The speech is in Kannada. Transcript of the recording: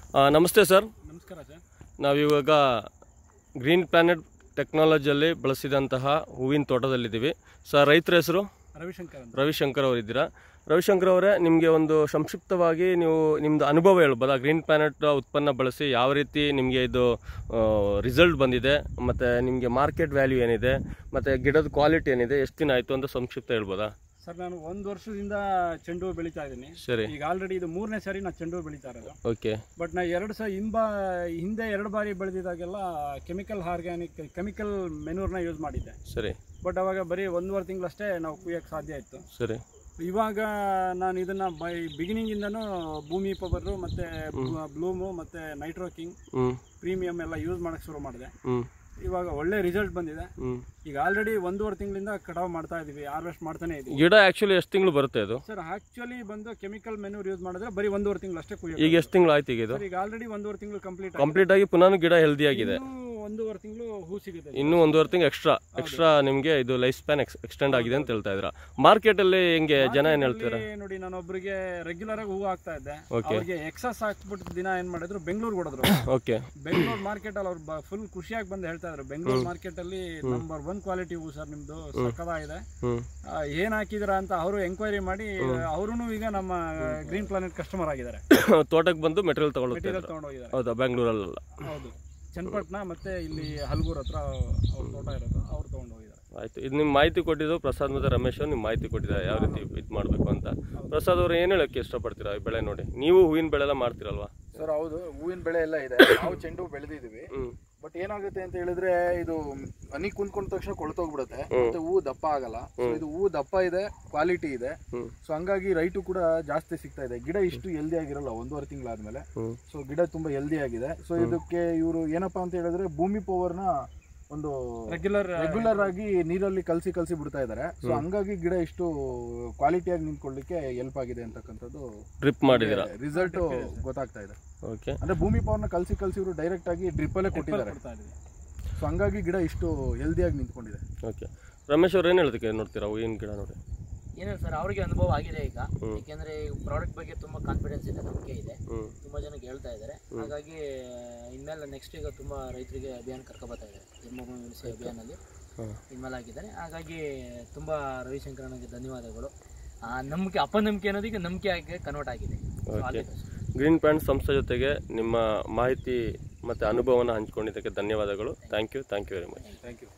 ಆ, ನಮಸ್ತೆ ಸರ್ ನಮಸ್ಕಾರ ಸರ್ ನಾವಿವಾಗ ಗ್ರೀನ್ ಪ್ಲಾನೆಟ್ ಟೆಕ್ನಾಲಜಿಯಲ್ಲಿ ಬಳಸಿದಂತಹ ಹೂವಿನ ತೋಟದಲ್ಲಿದ್ದೀವಿ ಸರ್ ರೈತರ ಹೆಸರು ರವಿಶಂಕರ್ ಅಂತ ರವಿಶಂಕರ್ ಅವರಿದ್ದೀರಾ ರವಿಶಂಕರ್ ಅವರೇ ನಿಮಗೆ ಒಂದು ಸಂಕ್ಷಿಪ್ತವಾಗಿ ನೀವು ನಿಮ್ಮದು ಅನುಭವ ಹೇಳ್ಬೋದಾ ಗ್ರೀನ್ ಪ್ಲಾನೆಟ್ ಉತ್ಪನ್ನ ಬಳಸಿ ಯಾವ ರೀತಿ ನಿಮಗೆ ಇದು ರಿಸಲ್ಟ್ ಬಂದಿದೆ ಮತ್ತು ನಿಮಗೆ ಮಾರ್ಕೆಟ್ ವ್ಯಾಲ್ಯೂ ಏನಿದೆ ಮತ್ತು ಗಿಡದ ಕ್ವಾಲಿಟಿ ಏನಿದೆ ಎಷ್ಟು ದಿನ ಆಯಿತು ಅಂತ ಸಂಕ್ಷಿಪ್ತ ಹೇಳ್ಬೋದಾ ಸರ್ ನಾನು ಒಂದು ವರ್ಷದಿಂದ ಚೆಂಡು ಹೂ ಬೆಳೀತಾ ಇದ್ದೀನಿ ಸರಿ ಈಗ ಆಲ್ರೆಡಿ ಇದು ಮೂರನೇ ಸಾರಿ ನಾನು ಚೆಂಡು ಹೂ ಬೆಳೀತಾ ಇರೋದು ಓಕೆ ಬಟ್ ನಾ ಎರಡು ಸಹ ಹಿಂಬ ಹಿಂದೆ ಎರಡು ಬಾರಿ ಬೆಳೆದಿದ್ದಾಗೆಲ್ಲ ಕೆಮಿಕಲ್ ಆರ್ಗ್ಯಾನಿಕ್ ಕೆಮಿಕಲ್ ಮೆನೂರ್ನ ಯೂಸ್ ಮಾಡಿದ್ದೆ ಸರಿ ಬಟ್ ಅವಾಗ ಬರೀ ಒಂದೂವರೆ ತಿಂಗಳಷ್ಟೇ ನಾವು ಕುಯ್ಯಕ್ಕೆ ಸಾಧ್ಯ ಇತ್ತು ಸರಿ ಇವಾಗ ನಾನು ಇದನ್ನ ಬೈ ಬಿಗಿನಿಂಗಿಂದನೂ ಭೂಮಿ ಪವರು ಮತ್ತು ಬ್ಲೂಮು ಮತ್ತು ನೈಟ್ರೋ ಕಿಂಗ್ ಹ್ಞೂ ಪ್ರೀಮಿಯಂ ಎಲ್ಲ ಯೂಸ್ ಮಾಡೋಕ್ಕೆ ಶುರು ಮಾಡಿದೆ ಹ್ಞೂ ಇವಾಗ ಒಳ್ಳೆ ರಿಸಲ್ಟ್ ಬಂದಿದೆ ಹ್ಞೂ ಈಗ ಆಲ್ರೆಡಿ ಒಂದೂವರೆ ತಿಂಗಳಿಂದ ಕಟಾವು ಮಾಡ್ತಾ ಇದೀವಿ ಹಾರ್ವೆಸ್ಟ್ ಮಾಡ್ತಾನೆ ಇದೀವಿ ಗಿಡ ಆ್ಯಕ್ಚುಲಿ ಎಷ್ಟು ತಿಂಗಳು ಬರುತ್ತೆ ಇದು ಸರ್ ಆಕ್ಚುಲಿ ಬಂದು ಕೆಮಿಕಲ್ ಮೆನ್ಯೂರ್ ಯೂಸ್ ಮಾಡಿದ್ರೆ ಬರೀ ಒಂದೂವರೆ ತಿಂಗಳು ಅಷ್ಟೇ ಕುಯ್ಯ ಈಗ ಎಷ್ಟು ತಿಂಗಳು ಆಯ್ತು ಈಗ ಇದು ಸರ್ ಈಗ ಆಲ್ರೆಡಿ ಒಂದೂವರೆ ತಿಂಗಳು ಕಂಪ್ಲೀಟ್ ಕಂಪ್ಲೀಟ್ ಆಗಿ ಪುನಃ ಗಿಡ ಹೆಲ್ದಿ ಆಗಿದೆ ಇನ್ನೂ ಒಂದೂವರೆ ತಿಂಗಳು ಹೂ ಸಿಗುತ್ತೆ ಇನ್ನೂ ಒಂದೂವರೆ ತಿಂಗಳು ಎಕ್ಸ್ಟ್ರಾ ಎಕ್ಸ್ಟ್ರಾ ನಿಮಗೆ ಇದು ಲೈಫ್ ಸ್ಪ್ಯಾನ್ ಎಕ್ಸ್ಟೆಂಡ್ ಆಗಿದೆ ಅಂತ ಹೇಳ್ತಾ ಇದ್ರ ಮಾರ್ಕೆಟಲ್ಲಿ ಹೆಂಗೆ ಜನ ಏನು ಹೇಳ್ತಾರೆ ಇಲ್ಲಿ ನೋಡಿ ನಾನು ಒಬ್ಬರಿಗೆ ರೆಗ್ಯುಲರ್ ಆಗಿ ಹೂ ಹಾಕ್ತಾ ಇದ್ದೆ Okay. ಅವ್ರಿಗೆ ಎಕ್ಸಸ್ ಹಾಕ್ಬಿಟ್ಟು ದಿನ ಏನ್ ಮಾಡಿದ್ರು ಬೆಂಗಳೂರು ಹೊಡೆದ್ರು ಓಕೆ ಬೆಂಗಳೂರು ಮಾರ್ಕೆಟ್ ಅಲ್ಲಿ ಅವ್ರು ಫುಲ್ ಖುಷಿಯಾಗಿ ಬಂದು ಹೇಳ್ತಾ ಇದ್ರು ಬೆಂಗಳೂರು ಮಾರ್ಕೆಟ್ ಅಲ್ಲಿ ನಂಬರ್ ಒನ್ ಕ್ವಾಲಿಟಿ ಹೂ ಸರ್ ನಿಮ್ದು ಸಕ್ಕದಾಗಿದೆ ಹ್ಞೂ ಆ, ಏನ್ ಹಾಕಿದಿರಾ ಅಂತ ಅವರು ಎಂಕ್ವೈರಿ ಮಾಡಿ ಅವರು ಈಗ ನಮ್ಮ ಗ್ರೀನ್ ಪ್ಲಾನೆಟ್ ಕಸ್ಟಮರ್ ಆಗಿದ್ದಾರೆ ತೋಟಕ್ಕೆ ಬಂದು ಮೆಟೀರಿಯಲ್ ತಗೊಳುತ್ತೆ ಮೆಟೀರಿಯಲ್ ತಗೊಂಡೋಗಿದ್ದಾರೆ ಹೌದಾ ಬೆಂಗಳೂರಲ್ಲ ಹೌದು ಚನ್ನಪಟ್ಟಣ ಮತ್ತೆ ಇಲ್ಲಿ ಹಲ್ಗೂರ್ ಹತ್ರ ಅವ್ರ ತೋಟ ಇರೋದು ಅವ್ರು ತಗೊಂಡು ಹೋಗಿದ್ದಾರೆ ಆಯ್ತು ಇದು ನಿಮ್ಮ ಮಾಹಿತಿ ಕೊಟ್ಟಿದ್ದು ಪ್ರಸಾದ್ ಮತ್ತು ರಮೇಶ್ ನಿಮ್ಮ ಮಾಹಿತಿ ಕೊಟ್ಟಿದ್ದಾರೆ ಯಾವ ರೀತಿ ಇದು ಮಾಡಬೇಕು ಅಂತ ಪ್ರಸಾದ್ ಅವರು ಏನು ಹೇಳೋಕ್ಕೆ ಇಷ್ಟಪಡ್ತೀರಾ ಈ ಬೆಳೆ ನೋಡಿ ನೀವು ಹೂವಿನ ಬೆಳೆ ಎಲ್ಲ ಮಾಡ್ತೀರಲ್ವಾ ಸರ್ ಹೌದು ಹೂವಿನ ಬೆಳೆ ಎಲ್ಲ ಇದೆ ನಾವು ಚೆಂಡು ಹೂ ಬೆಳೆದಿದ್ದೀವಿ ಹ್ಞೂ ಬಟ್ ಏನಾಗುತ್ತೆ ಅಂತ ಹೇಳಿದ್ರೆ ಇದು ಹನಿ ಕುಂತ್ಕೊಂಡ ತಕ್ಷಣ ಕೊಳ್ತೋಗ್ಬಿಡುತ್ತೆ ಮತ್ತೆ ಹೂ ದಪ್ಪ ಆಗಲ್ಲ ಸೊ ಇದು ಹೂ ದಪ್ಪ ಇದೆ ಕ್ವಾಲಿಟಿ ಇದೆ ಹ್ಞೂ ಸೊ ಹಂಗಾಗಿ ರೈಟು ಕೂಡ ಜಾಸ್ತಿ ಸಿಗ್ತಾ ಇದೆ ಗಿಡ ಇಷ್ಟು ಹೆಲ್ದಿ ಆಗಿರಲ್ಲ ಒಂದೂವರೆ ತಿಂಗಳಾದ್ಮೇಲೆ ಹ್ಞೂ ಸೊ ಗಿಡ ತುಂಬಾ ಹೆಲ್ದಿ ಆಗಿದೆ ಸೊ ಇದಕ್ಕೆ ಇವರು ಏನಪ್ಪಾ ಅಂತ ಹೇಳಿದ್ರೆ ಭೂಮಿ ಪವರ್ನ ಒಂದು ರೆಗ್ಯುಲರ್ ರೆಗ್ಯುಲರ್ ಆಗಿ ನೀರಲ್ಲಿ ಕಲಸಿ ಕಲಸಿ ಬಿಡ್ತಾ ಇದ್ದಾರೆ ಸೊ ಹಂಗಾಗಿ ಗಿಡ ಇಷ್ಟು ಕ್ವಾಲಿಟಿಯಾಗಿ ನಿಂತ್ಕೊಳ್ಳಿಕ್ಕೆ ಹೆಲ್ಪ್ ಆಗಿದೆ ಅಂತಕ್ಕಂಥದ್ದು ಡ್ರಿಪ್ ಮಾಡಿದ್ದೀರಾ ರಿಸಲ್ಟ್ ಗೊತ್ತಾಗ್ತಾ ಇದೆ ಓಕೆ ಅಂದ್ರೆ ಭೂಮಿ ಪವರ್ನ ಕಲಸಿ ಕಲಸಿ ಇವರು ಡೈರೆಕ್ಟ್ ಆಗಿ ಡ್ರಿಪ್ ಅಲ್ಲೇ ಕೊಟ್ಟಿದ್ದಾರೆ ಕೊಡ್ತಾ ಇದೀವಿ ಸೊ ಹಂಗಾಗಿ ಗಿಡ ಇಷ್ಟು ಹೆಲ್ದಿಯಾಗಿ ನಿಂತ್ಕೊಂಡಿದೆ ಓಕೆ ರಮೇಶ್ ಅವ್ರು ಏನು ಹೇಳ್ದಕ್ಕೆ ನೋಡ್ತೀರಾ ಹೂವಿನ ಗಿಡ ನೋಡಿ ಏನಿಲ್ಲ ಸರ್ ಅವರಿಗೆ ಅನುಭವ ಆಗಿದೆ ಈಗ ಹ್ಮ್. ಯಾಕೆಂದ್ರೆ ಪ್ರಾಡಕ್ಟ್ ಬಗ್ಗೆ ತುಂಬಾ ಕಾನ್ಫಿಡೆನ್ಸ್ ಇದೆ ನಂಬಿಕೆ ಇದೆ ಹ್ಞೂ ತುಂಬಾ ಜನಕ್ಕೆ ಹೇಳ್ತಾ ಇದ್ದಾರೆ ಹಾಗಾಗಿ ಇನ್ಮೇಲೆ ನೆಕ್ಸ್ಟ್ ಈಗ ತುಂಬಾ ರೈತರಿಗೆ ಅಭಿಯಾನ ಕರ್ಕೊಬರ್ತಾ ಇದ್ದಾರೆ ಜನ್ಮಭೂಮಿ ಉಳಿಸಿ ಅಭಿಯಾನಲ್ಲಿ ಹಾಂ ಇನ್ಮೇಲೆ ಹಾಕಿದ್ದಾರೆ ಹಾಗಾಗಿ ತುಂಬಾ ರವಿಶಂಕರನಿಗೆ ಧನ್ಯವಾದಗಳು ಆ ನಂಬಿಕೆ ಅಪನಂಬಿಕೆ ಅನ್ನೋದು ಈಗ ನಂಬಿಕೆ ಆಗಿ ಕನ್ವರ್ಟ್ ಆಗಿದೆ So, all the best. Green Pant ಸಂಸ್ಥೆ ಜೊತೆಗೆ ನಿಮ್ಮ ಮಾಹಿತಿ ಮತ್ತು ಅನುಭವನ ಹಂಚ್ಕೊಂಡಿದ್ದಕ್ಕೆ ಧನ್ಯವಾದಗಳು thank you thank you very much thank you